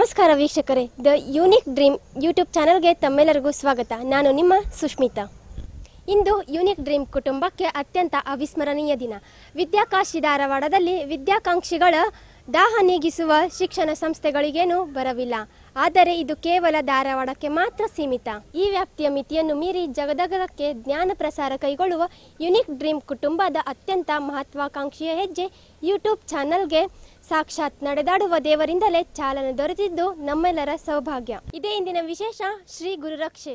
ನಮಸ್ಕಾರ ವೀಕ್ಷಕರೇ the unique dream YouTube ಚಾನಲ್ಗೆ ತಮ್ಮೆಲ್ಲರಿಗೂ ಸ್ವಾಗತ ನಾನು ನಿಮ್ಮ ಸುಷ್ಮಿತಾ ಇಂದು ಯೂನಿಕ್ ಡ್ರೀಮ್ ಕುಟುಂಬಕ್ಕೆ ಅತ್ಯಂತ ಅವಿಸ್ಮರಣೀಯ ದಿನ ವಿದ್ಯಾಕಾಶಿ ಧಾರವಾಡದಲ್ಲಿ ವಿದ್ಯಾಕಾಂಕ್ಷಿಗಳ ದಾಹ ನೀಗಿಸುವ ಶಿಕ್ಷಣ ಸಂಸ್ಥೆಗಳಿಗೇನೂ ಬರವಿಲ್ಲ ಆದರೆ ಇದು ಕೇವಲ ಧಾರವಾಡಕ್ಕೆ ಮಾತ್ರ ಸೀಮಿತ ಈ ವ್ಯಾಪ್ತಿಯ ಮಿತಿಯನ್ನು ಮೀರಿ ಜಗದಗಲಕ್ಕೆ ಜ್ಞಾನ ಪ್ರಸಾರ ಕೈಗೊಳ್ಳುವ ಯುನಿಕ್ ಡ್ರೀಮ್ ಕುಟುಂಬದ ಅತ್ಯಂತ ಮಹತ್ವಾಕಾಂಕ್ಷೆಯ ಹೆಜ್ಜೆ ಯೂಟ್ಯೂಬ್ ಚಾನಲ್ಗೆ ಸಾಕ್ಷಾತ್ ನಡೆದಾಡುವ ದೇವರಿಂದಲೇ ಚಾಲನೆ ದೊರೆತಿದ್ದು ನಮ್ಮೆಲ್ಲರ ಸೌಭಾಗ್ಯ ಇದೇ ಇಂದಿನ ವಿಶೇಷ ಶ್ರೀ ಗುರುರಕ್ಷೆ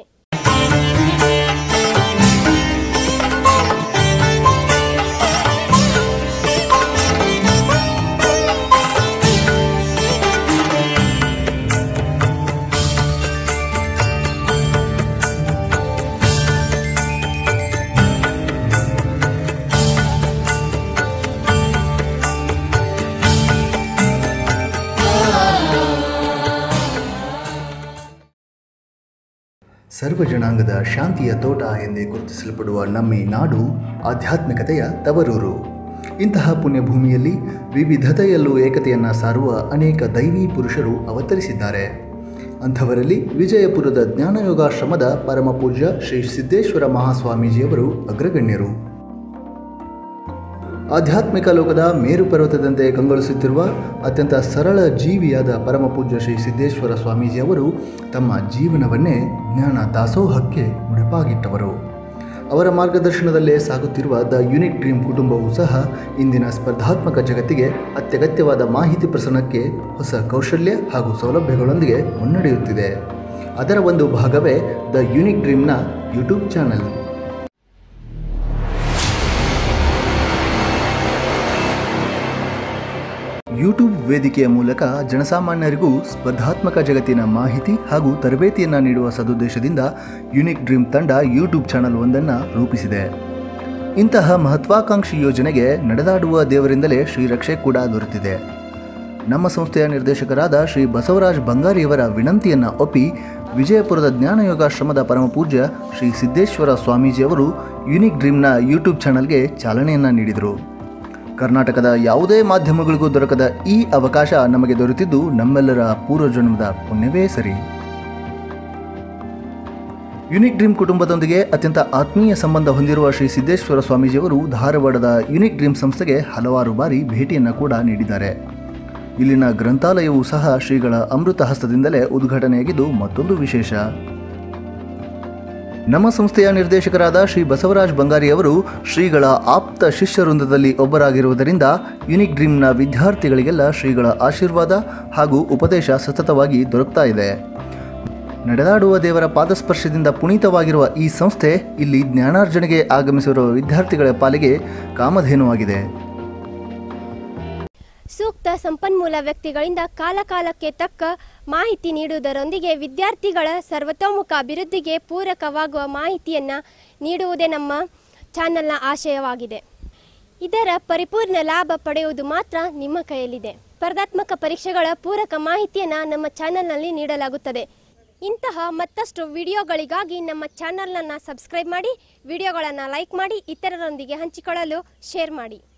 ಸರ್ವ ಜನಾಂಗದ ಶಾಂತಿಯ ತೋಟ ಎಂದೇ ಗುರುತಿಸಲ್ಪಡುವ ನಮ್ಮ ಈ ನಾಡು ಆಧ್ಯಾತ್ಮಿಕತೆಯ ತವರೂರು ಇಂತಹ ಪುಣ್ಯಭೂಮಿಯಲ್ಲಿ ವಿವಿಧತೆಯಲ್ಲೂ ಏಕತೆಯನ್ನು ಸಾರುವ ಅನೇಕ ದೈವಿ ಪುರುಷರು ಅವತರಿಸಿದ್ದಾರೆ ಅಂಥವರಲ್ಲಿ ವಿಜಯಪುರದ ಜ್ಞಾನಯೋಗಾಶ್ರಮದ ಪರಮಪೂಜ್ಯ ಶ್ರೀ ಸಿದ್ದೇಶ್ವರ ಮಹಾಸ್ವಾಮೀಜಿಯವರು ಅಗ್ರಗಣ್ಯರು ಆಧ್ಯಾತ್ಮಿಕ ಲೋಕದ ಮೇರು ಪರ್ವತದಂತೆ ಕಂಗೊಳಿಸುತ್ತಿರುವ ಅತ್ಯಂತ ಸರಳ ಜೀವಿಯಾದ ಪರಮಪೂಜ್ಯ ಶ್ರೀ ಸಿದ್ದೇಶ್ವರ ಸ್ವಾಮೀಜಿಯವರು ತಮ್ಮ ಜೀವನವನ್ನೇ ಜ್ಞಾನ ದಾಸೋಹಕ್ಕೆ ಮುಡಿಪಾಗಿಟ್ಟವರು ಅವರ ಮಾರ್ಗದರ್ಶನದಲ್ಲೇ ಸಾಗುತ್ತಿರುವ ದ ಯುನಿಕ್ ಡ್ರೀಮ್ ಕುಟುಂಬವೂ ಸಹ ಇಂದಿನ ಸ್ಪರ್ಧಾತ್ಮಕ ಜಗತ್ತಿಗೆ ಅತ್ಯಗತ್ಯವಾದ ಮಾಹಿತಿ ಪ್ರಸರಣಕ್ಕೆ ಹೊಸ ಕೌಶಲ್ಯ ಹಾಗೂ ಸೌಲಭ್ಯಗಳೊಂದಿಗೆ ಮುನ್ನಡೆಯುತ್ತಿದೆ ಅದರ ಒಂದು ಭಾಗವೇ ದ ಯುನಿಕ್ ಡ್ರೀಮ್ನ ಯೂಟ್ಯೂಬ್ ಚಾನಲ್ ಯೂಟ್ಯೂಬ್ ವೇದಿಕೆಯ ಮೂಲಕ ಜನಸಾಮಾನ್ಯರಿಗೂ ಸ್ಪರ್ಧಾತ್ಮಕ ಜಗತ್ತಿನ ಮಾಹಿತಿ ಹಾಗೂ ತರಬೇತಿಯನ್ನು ನೀಡುವ ಸದುದ್ದೇಶದಿಂದ ಯುನಿಕ್ ಡ್ರೀಮ್ ತಂಡ ಯೂಟ್ಯೂಬ್ ಚಾನಲ್ ಒಂದನ್ನು ರೂಪಿಸಿದೆ ಇಂತಹ ಮಹತ್ವಾಕಾಂಕ್ಷಿ ಯೋಜನೆಗೆ ನಡೆದಾಡುವ ದೇವರಿಂದಲೇ ಶ್ರೀರಕ್ಷೆ ಕೂಡ ದೊರೆತಿದೆ ನಮ್ಮ ಸಂಸ್ಥೆಯ ನಿರ್ದೇಶಕರಾದ ಶ್ರೀ ಬಸವರಾಜ್ ಬಂಗಾರಿಯವರ ವಿನಂತಿಯನ್ನು ಒಪ್ಪಿ ವಿಜಯಪುರದ ಜ್ಞಾನಯೋಗಾಶ್ರಮದ ಪರಮಪೂಜ್ಯ ಶ್ರೀ ಸಿದ್ದೇಶ್ವರ ಸ್ವಾಮೀಜಿಯವರು ಯುನಿಕ್ ಡ್ರೀಮ್ನ ಯೂಟ್ಯೂಬ್ ಚಾನಲ್ಗೆ ಚಾಲನೆಯನ್ನು ನೀಡಿದರು ಕರ್ನಾಟಕದ ಯಾವುದೇ ಮಾಧ್ಯಮಗಳಿಗೂ ದೊರಕದ ಈ ಅವಕಾಶ ನಮಗೆ ದೊರೆತಿದ್ದು ನಮ್ಮೆಲ್ಲರ ಪೂರ್ವಜನ್ಮದ ಪುಣ್ಯವೇ ಸರಿ ಯುನಿಕ್ ಡ್ರೀಮ್ ಕುಟುಂಬದೊಂದಿಗೆ ಅತ್ಯಂತ ಆತ್ಮೀಯ ಸಂಬಂಧ ಹೊಂದಿರುವ ಶ್ರೀ ಸಿದ್ದೇಶ್ವರ ಸ್ವಾಮೀಜಿಯವರು ಧಾರವಾಡದ ಯುನಿಕ್ ಡ್ರೀಮ್ ಸಂಸ್ಥೆಗೆ ಹಲವಾರು ಬಾರಿ ಭೇಟಿಯನ್ನು ಕೂಡ ನೀಡಿದ್ದಾರೆ ಇಲ್ಲಿನ ಗ್ರಂಥಾಲಯವೂ ಸಹ ಶ್ರೀಗಳ ಅಮೃತ ಹಸ್ತದಿಂದಲೇ ಉದ್ಘಾಟನೆಯಾಗಿದ್ದು ಮತ್ತೊಂದು ವಿಶೇಷ ನಮ್ಮ ಸಂಸ್ಥೆಯ ನಿರ್ದೇಶಕರಾದ ಶ್ರೀ ಬಸವರಾಜ್ ಬಂಗಾರಿ ಅವರು ಶ್ರೀಗಳ ಆಪ್ತ ಶಿಷ್ಯವೃಂದದಲ್ಲಿ ಒಬ್ಬರಾಗಿರುವುದರಿಂದ ಯುನಿಕ್ ಡ್ರೀಮ್ನ ವಿದ್ಯಾರ್ಥಿಗಳಿಗೆಲ್ಲ ಶ್ರೀಗಳ ಆಶೀರ್ವಾದ ಹಾಗೂ ಉಪದೇಶ ಸತತವಾಗಿ ದೊರಕ್ತಾ ಇದೆ ನಡೆದಾಡುವ ದೇವರ ಪಾದಸ್ಪರ್ಶದಿಂದ ಪುನೀತವಾಗಿರುವ ಈ ಸಂಸ್ಥೆ ಇಲ್ಲಿ ಜ್ಞಾನಾರ್ಜನೆಗೆ ಆಗಮಿಸಿರುವ ವಿದ್ಯಾರ್ಥಿಗಳ ಪಾಲಿಗೆ ಕಾಮಧೇನುವಾಗಿದೆ ಸೂಕ್ತ ಸಂಪನ್ಮೂಲ ವ್ಯಕ್ತಿಗಳಿಂದ ಕಾಲಕಾಲಕ್ಕೆ ತಕ್ಕ ಮಾಹಿತಿ ನೀಡುವುದರೊಂದಿಗೆ ವಿದ್ಯಾರ್ಥಿಗಳ ಸರ್ವತೋಮುಖ ಅಭಿವೃದ್ಧಿಗೆ ಪೂರಕವಾಗುವ ಮಾಹಿತಿಯನ್ನು ನೀಡುವುದೇ ನಮ್ಮ ಚಾನಲ್ನ ಆಶಯವಾಗಿದೆ ಇದರ ಪರಿಪೂರ್ಣ ಲಾಭ ಪಡೆಯುವುದು ಮಾತ್ರ ನಿಮ್ಮ ಕೈಯಲ್ಲಿದೆ ಸ್ಪರ್ಧಾತ್ಮಕ ಪರೀಕ್ಷೆಗಳ ಪೂರಕ ಮಾಹಿತಿಯನ್ನು ನಮ್ಮ ಚಾನಲ್ನಲ್ಲಿ ನೀಡಲಾಗುತ್ತದೆ ಇಂತಹ ಮತ್ತಷ್ಟು ವಿಡಿಯೋಗಳಿಗಾಗಿ ನಮ್ಮ ಚಾನಲನ್ನು ಸಬ್ಸ್ಕ್ರೈಬ್ ಮಾಡಿ ವಿಡಿಯೋಗಳನ್ನು ಲೈಕ್ ಮಾಡಿ ಇತರರೊಂದಿಗೆ ಹಂಚಿಕೊಳ್ಳಲು ಶೇರ್ ಮಾಡಿ